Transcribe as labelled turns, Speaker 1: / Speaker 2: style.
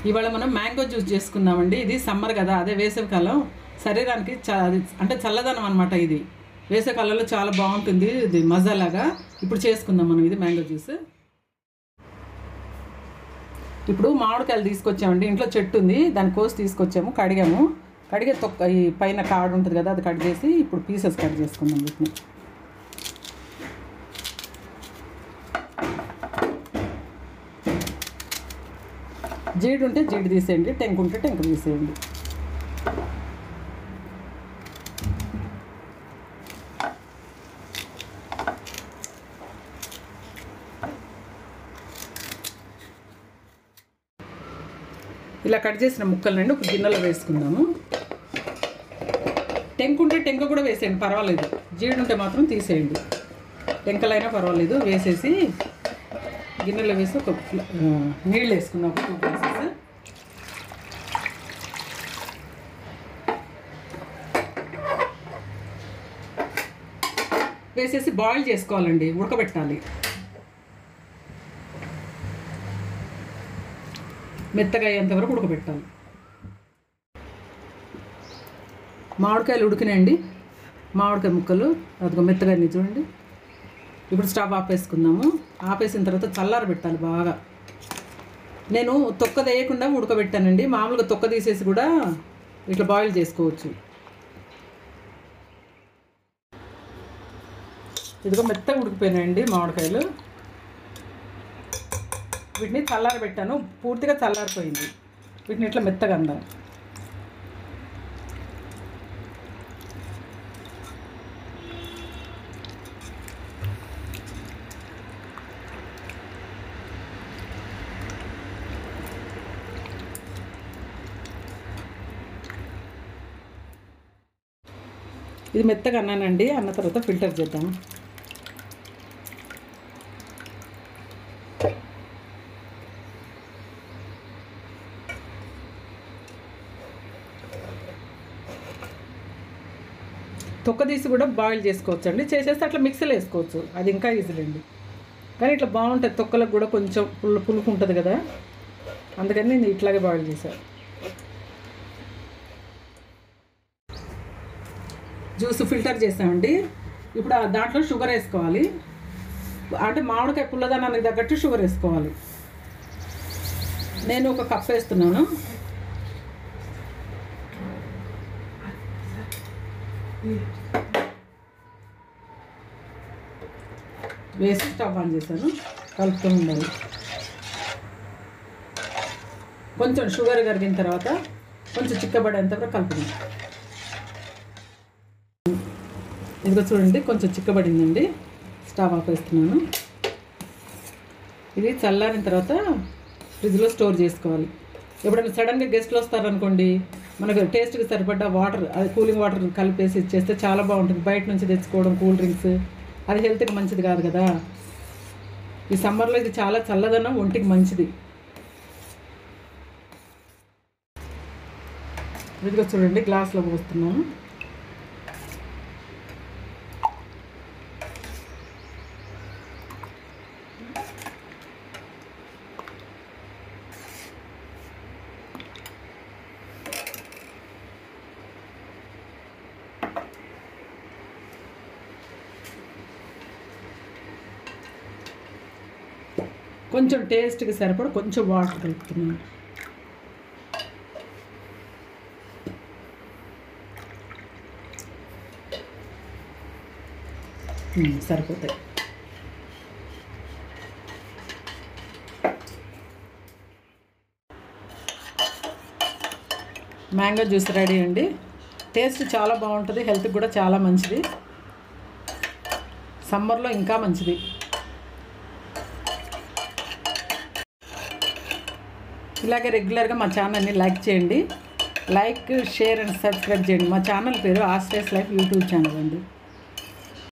Speaker 1: ఇవాళ మనం mango juice చేసుకుందామండి ఇది సమ్మర్ కదా అదే వేసవికాలం శరీరానికి చ- అది అంటే చల్లదనం అనమాట ఇది వేసవికాలంలో చాలా బాగుంటుంది ఇది మజాలాగా ఇప్పుడు చేసుకుందాం మనం ఇది మ్యాంగో జ్యూస్ ఇప్పుడు మామిడికాయలు తీసుకొచ్చామండి ఇంట్లో చెట్టు ఉంది దాని కోసి తీసుకొచ్చాము కడిగాము కడిగే తొక్క ఈ పైన కాడు ఉంటుంది కదా అది కట్ చేసి ఇప్పుడు పీసెస్ కట్ చేసుకుందాం వీటిని జీడి ఉంటే జీడి తీసేయండి టెంక్ ఉంటే టెంక్ తీసేయండి ఇలా కట్ చేసిన ముక్కలనండి ఒక గిన్నెలో వేసుకుందాము టెంక్ ఉంటే టెంక కూడా వేసేయండి పర్వాలేదు జీడి ఉంటే మాత్రం తీసేయండి టెంకలైనా పర్వాలేదు వేసేసి గిన్నెలో వేసి ఒక ఫ్ల- ఆ, నీళ్ళు వేసుకున్నాం ఒక టూ గ్లాసెస్ వేసేసి బాయిల్ చేసుకోవాలండి ఉడకబెట్టాలి మెత్తగా అయ్యేంత వరకు ఉడకబెట్టాలి మామిడికాయలు ఉడికినాయండి మామిడికాయ ముక్కలు అదిగో మెత్తగా అయింది చూడండి ఇప్పుడు స్టవ్ ఆపేసుకుందాము ఆపేసిన తర్వాత చల్లారబెట్టాలి బాగా నేను తొక్క వేయకుండా ఉడకబెట్టానండి మామూలుగా తొక్క తీసేసి కూడా ఇట్లా బాయిల్ చేసుకోవచ్చు ఇదిగో మెత్తగా ఉడికిపోయినాయండి మామిడికాయలు వీటిని చల్లారబెట్టాను పూర్తిగా చల్లారిపోయింది వీటిని ఇట్లా మెత్తగా అందాం ఇది మెత్తగా అన్నానండి అన్న తర్వాత ఫిల్టర్ చేద్దాం తొక్క తీసి కూడా బాయిల్ చేసుకోవచ్చు అండి చేసేస్తే అట్లా మిక్సీలో వేసుకోవచ్చు అది ఇంకా ఈజీలే అండి కానీ ఇట్లా బాగుంటుంది తొక్కలకు కూడా కొంచెం పుల్ల పులుపు ఉంటుంది కదా అందుకని నేను ఇట్లాగే బాయిల్ చేశాను జ్యూస్ ఫిల్టర్ చేసామండి ఇప్పుడు ఆ దాంట్లో షుగర్ వేసుకోవాలి అంటే మామిడికాయ పుల్లదనానికి తగ్గట్టు షుగర్ వేసుకోవాలి నేను ఒక కప్ వేస్తున్నాను వేసి స్టవ్ ఆన్ చేశాను కలుపుతూ ఉండాలి కొంచెం షుగర్ కరిగిన తర్వాత కొంచెం చిక్కబడేంత వరకు కలుపుదాం ఇదిగో చూడండి కొంచెం చిక్కబడిందండి స్టవ్ ఆపేస్తున్నాను ఇది చల్లారిన తర్వాత ఫ్రిడ్జ్లో స్టోర్ చేసుకోవాలి ఎప్పుడైనా సడన్గా గెస్ట్లు వస్తారనుకోండి మనకు టేస్ట్కి సరిపడ్డ వాటర్ అది కూలింగ్ వాటర్ కలిపేసి ఇచ్చేస్తే చాలా బాగుంటుంది బయట నుంచి తెచ్చుకోవడం కూల్ డ్రింక్స్ అది హెల్త్కి మంచిది కాదు కదా ఈ సమ్మర్లో ఇది చాలా చల్లదనం ఒంటికి మంచిది ఇదిగో చూడండి గ్లాస్లో పోస్తున్నాను కొంచెం టేస్ట్కి సరిపడ కొంచెం వాటర్ కలుపుతున్నాను ఉమ్, సరిపోతాయి మ్యాంగో జ్యూస్ రెడీ అండి టేస్ట్ చాలా బాగుంటుంది హెల్త్కి కూడా చాలా మంచిది సమ్మర్లో ఇంకా మంచిది ఇలాగే రెగ్యులర్గా మా ఛానల్ని లైక్ చేయండి లైక్ షేర్ అండ్ సబ్స్క్రైబ్ చేయండి మా ఛానల్ పేరు ఆస్ట్రేస్ లైఫ్ యూట్యూబ్ ఛానల్ అండి